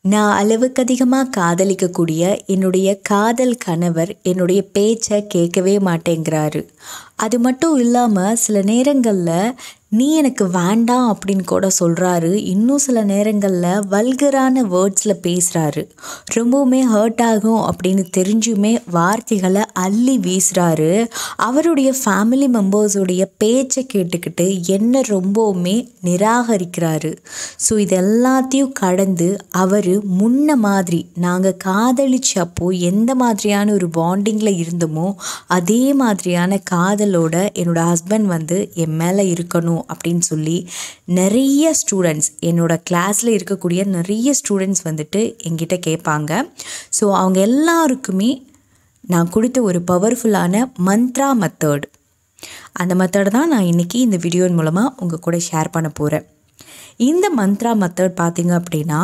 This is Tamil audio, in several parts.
நான் அளவுக்கு அதிகமாக காதலிக்கக்கூடிய என்னுடைய காதல் கணவர் என்னுடைய பேச்சை கேட்கவே மாட்டேங்கிறாரு அது மட்டும் இல்லாமல் சில நேரங்களில் நீ எனக்கு வேண்டாம் அப்படின்னு கூட சொல்கிறாரு இன்னும் சில நேரங்களில் வல்கரான வேர்ட்ஸில் பேசுகிறாரு ரொம்பவுமே ஹர்ட் ஆகும் அப்படின்னு தெரிஞ்சுமே வார்த்தைகளை அள்ளி வீசுகிறாரு அவருடைய ஃபேமிலி மெம்பர்ஸுடைய பேச்சை கேட்டுக்கிட்டு என்ன ரொம்பவுமே நிராகரிக்கிறாரு ஸோ இது எல்லாத்தையும் கடந்து அவர் முன்ன மாதிரி நாங்கள் காதலிச்சப்போ எந்த மாதிரியான ஒரு பாண்டிங்கில் இருந்தோமோ அதே மாதிரியான காதலோட என்னோடய ஹஸ்பண்ட் வந்து என் மேலே இருக்கணும் அப்படின்னு சொல்லி நிறைய ஸ்டூடெண்ட்ஸ் என்னோட கிளாஸில் இருக்கக்கூடிய நிறைய ஸ்டூடெண்ட்ஸ் வந்துட்டு என்கிட்ட கேட்பாங்க ஸோ அவங்க எல்லாருக்குமே நான் கொடுத்த ஒரு பவர்ஃபுல்லான மந்த்ரா மெத்தட் அந்த மெத்தட் தான் நான் இன்றைக்கி இந்த வீடியோன் மூலமாக உங்கள் கூட ஷேர் பண்ண போகிறேன் இந்த மந்த்ரா மெத்தட் பார்த்தீங்க அப்படின்னா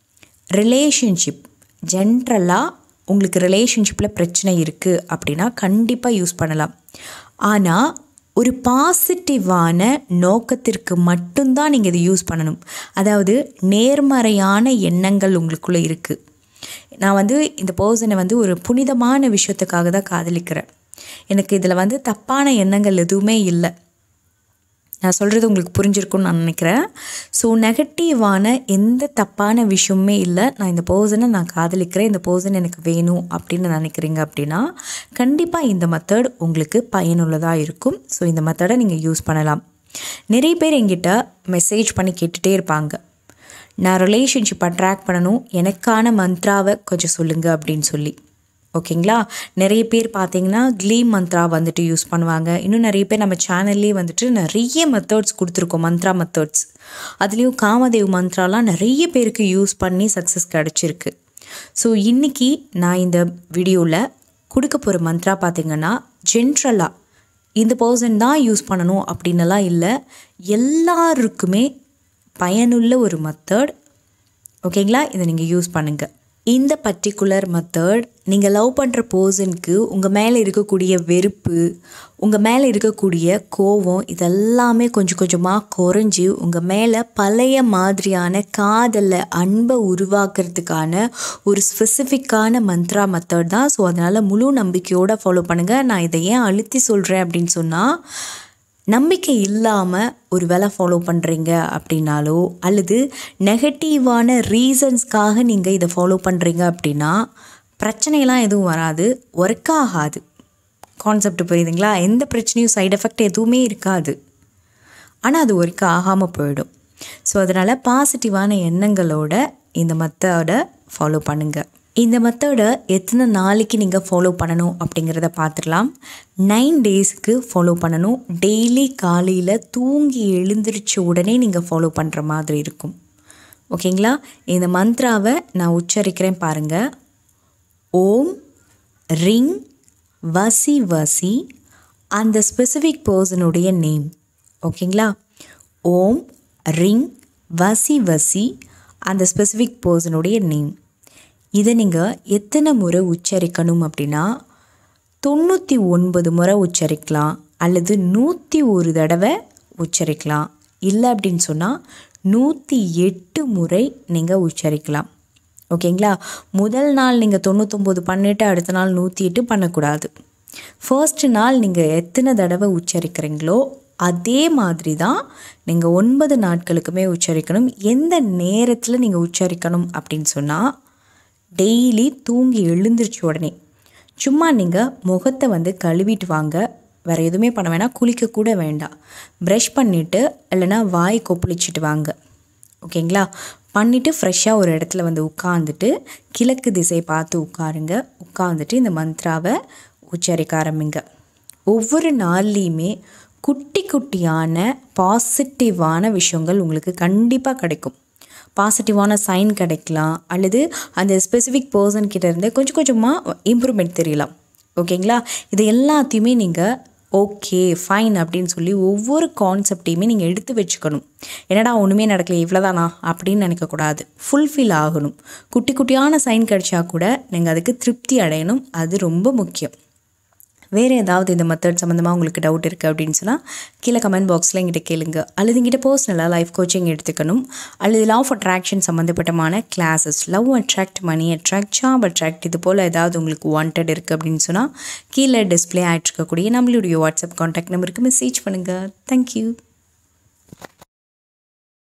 ரிலேஷன்ஷிப் ஜென்ரலாக உங்களுக்கு ரிலேஷன்ஷிப்பில் பிரச்சனை இருக்குது அப்படின்னா கண்டிப்பாக யூஸ் பண்ணலாம் ஆனால் ஒரு பாசிட்டிவான நோக்கத்திற்கு மட்டும்தான் நீங்கள் இதை யூஸ் பண்ணணும் அதாவது நேர்மறையான எண்ணங்கள் உங்களுக்குள்ளே இருக்குது நான் வந்து இந்த பர்சனை வந்து ஒரு புனிதமான விஷயத்துக்காக தான் காதலிக்கிறேன் எனக்கு இதில் வந்து தப்பான எண்ணங்கள் எதுவுமே இல்லை நான் சொல்கிறது உங்களுக்கு புரிஞ்சிருக்கும்னு நான் நினைக்கிறேன் ஸோ நெகட்டிவான எந்த தப்பான விஷயமுமே இல்லை நான் இந்த பர்சனை நான் காதலிக்கிறேன் இந்த பர்சன் எனக்கு வேணும் அப்படின்னு நினைக்கிறீங்க அப்படின்னா கண்டிப்பாக இந்த மெத்தட் உங்களுக்கு பயனுள்ளதாக இருக்கும் ஸோ இந்த மெத்தடை நீங்கள் யூஸ் பண்ணலாம் நிறைய பேர் எங்கிட்ட மெசேஜ் பண்ணி கேட்டுகிட்டே இருப்பாங்க நான் ரிலேஷன்ஷிப் அட்ராக்ட் பண்ணணும் எனக்கான மந்த்ராவை கொஞ்சம் சொல்லுங்கள் அப்படின்னு சொல்லி ஓகேங்களா நிறைய பேர் பார்த்தீங்கன்னா க்ளீ மந்த்ரா வந்துட்டு யூஸ் பண்ணுவாங்க இன்னும் நிறைய பேர் நம்ம சேனல்லே வந்துட்டு நிறைய மெத்தட்ஸ் கொடுத்துருக்கோம் மந்த்ரா மெத்தட்ஸ் அதுலேயும் காமதேவ் மந்த்ராலாம் நிறைய பேருக்கு யூஸ் பண்ணி சக்ஸஸ் கிடச்சிருக்கு ஸோ இன்றைக்கி நான் இந்த வீடியோவில் கொடுக்க போகிற மந்த்ரா பார்த்திங்கன்னா ஜென்ரலாக இந்த பர்சன் தான் யூஸ் பண்ணணும் அப்படின்னலாம் இல்லை எல்லாருக்குமே பயனுள்ள ஒரு மெத்தட் ஓகேங்களா இதை நீங்கள் யூஸ் பண்ணுங்கள் இந்த பர்டிகுலர் மெத்தட் நீங்கள் லவ் பண்ணுற பர்சனுக்கு உங்கள் மேலே இருக்கக்கூடிய வெறுப்பு உங்கள் மேலே இருக்கக்கூடிய கோவம் இதெல்லாமே கொஞ்சம் கொஞ்சமாக குறைஞ்சி உங்கள் மேலே பழைய மாதிரியான காதலை அன்பை உருவாக்குறதுக்கான ஒரு ஸ்பெசிஃபிக்கான மந்த்ரா மெத்தட் தான் ஸோ அதனால் முழு நம்பிக்கையோடு ஃபாலோ பண்ணுங்கள் நான் இதை ஏன் அழுத்தி சொல்கிறேன் அப்படின்னு சொன்னால் நம்பிக்கை இல்லாமல் ஒரு வேலை ஃபாலோ பண்ணுறீங்க அப்படின்னாலோ அல்லது நெகட்டிவான ரீசன்ஸ்க்காக நீங்கள் இதை ஃபாலோ பண்ணுறீங்க அப்படின்னா பிரச்சனையெல்லாம் எதுவும் வராது ஒர்க் ஆகாது கான்செப்ட் புரியுதுங்களா எந்த பிரச்சனையும் சைடு எஃபெக்ட் எதுவுமே இருக்காது ஆனால் அது ஒர்க் ஆகாமல் போயிடும் ஸோ அதனால் பாசிட்டிவான எண்ணங்களோட இந்த மெத்தடை ஃபாலோ பண்ணுங்கள் இந்த மெத்தடை எத்தனை நாளைக்கு நீங்கள் ஃபாலோ பண்ணணும் அப்படிங்கிறத பார்த்துடலாம் நைன் டேஸுக்கு ஃபாலோ பண்ணணும் டெய்லி காலையில் தூங்கி எழுந்திரிச்ச உடனே நீங்கள் ஃபாலோ பண்ணுற மாதிரி இருக்கும் ஓகேங்களா இந்த மந்த்ராவை நான் உச்சரிக்கிறேன் பாருங்கள் ஓம் ரிங் வசி வசி அந்த ஸ்பெசிஃபிக் பர்சனுடைய நேம் ஓகேங்களா ஓம் ரிங் வசி வசி அந்த ஸ்பெசிஃபிக் பர்சனுடைய நேம் இதை நீங்கள் எத்தனை முறை உச்சரிக்கணும் அப்படின்னா தொண்ணூற்றி ஒன்பது முறை உச்சரிக்கலாம் அல்லது நூற்றி ஒரு தடவை உச்சரிக்கலாம் இல்லை அப்படின்னு சொன்னால் நூற்றி எட்டு முறை நீங்கள் உச்சரிக்கலாம் ஓகேங்களா முதல் நாள் நீங்கள் தொண்ணூத்தொம்பது பண்ணிவிட்டு அடுத்த நாள் நூற்றி எட்டு பண்ணக்கூடாது ஃபர்ஸ்ட் நாள் நீங்கள் எத்தனை தடவை உச்சரிக்கிறீங்களோ அதே மாதிரி தான் நீங்கள் ஒன்பது நாட்களுக்குமே உச்சரிக்கணும் எந்த நேரத்தில் நீங்கள் உச்சரிக்கணும் அப்படின்னு சொன்னால் டெய்லி தூங்கி எழுந்திரிச்ச உடனே சும்மா நீங்கள் முகத்தை வந்து கழுவிட்டு வாங்க வேறு எதுவுமே பண்ண வேணாம் குளிக்கக்கூட வேண்டாம் ப்ரஷ் பண்ணிவிட்டு இல்லைனா வாய் கொப்பளிச்சிட்டு வாங்க ஓகேங்களா பண்ணிவிட்டு ஃப்ரெஷ்ஷாக ஒரு இடத்துல வந்து உட்காந்துட்டு கிழக்கு திசை பார்த்து உட்காருங்க உட்காந்துட்டு இந்த மந்த்ராவை உச்சரிக்க ஆரம்பிங்க ஒவ்வொரு நாள்லேயுமே குட்டி குட்டியான பாசிட்டிவான விஷயங்கள் உங்களுக்கு கண்டிப்பாக கிடைக்கும் பாசிட்டிவான சைன் கிடைக்கலாம் அல்லது அந்த ஸ்பெசிஃபிக் பர்சன் கிட்ட இருந்து கொஞ்சம் கொஞ்சமாக இம்ப்ரூவ்மெண்ட் தெரியலாம் ஓகேங்களா இது எல்லாத்தையுமே நீங்கள் ஓகே ஃபைன் அப்படின்னு சொல்லி ஒவ்வொரு கான்செப்டையுமே நீங்கள் எடுத்து வச்சுக்கணும் என்னடா ஒன்றுமே நடக்கல இவ்வளோதானா அப்படின்னு நினைக்கக்கூடாது ஃபுல்ஃபில் ஆகணும் குட்டி குட்டியான சைன் கிடைச்சா கூட நீங்கள் அதுக்கு திருப்தி அடையணும் அது ரொம்ப முக்கியம் வேறு ஏதாவது இந்த மெத்தட் சம்மந்தமாக உங்களுக்கு டவுட் இருக்குது அப்படின்னு சொன்னால் கீழே கமெண்ட் பாக்ஸில் எங்கிட்ட கேளுங்க அல்லது எங்கிட்ட பர்சனலாக லைஃப் கோச்சிங் எடுத்துக்கணும் அல்லது லவ் ஆஃப் அட்ராக்ஷன் சம்மந்தப்பட்டமான classes love attract money attract job attract இது போல் ஏதாவது உங்களுக்கு வாண்டட் இருக்குது அப்படின்னு சொன்னால் கீழே டிஸ்பிளே ஆகிட்டு இருக்கக்கூடிய நம்மளுடைய வாட்ஸ்அப் காண்டாக்ட் நம்பருக்கு மெசேஜ் பண்ணுங்கள் தேங்க்யூ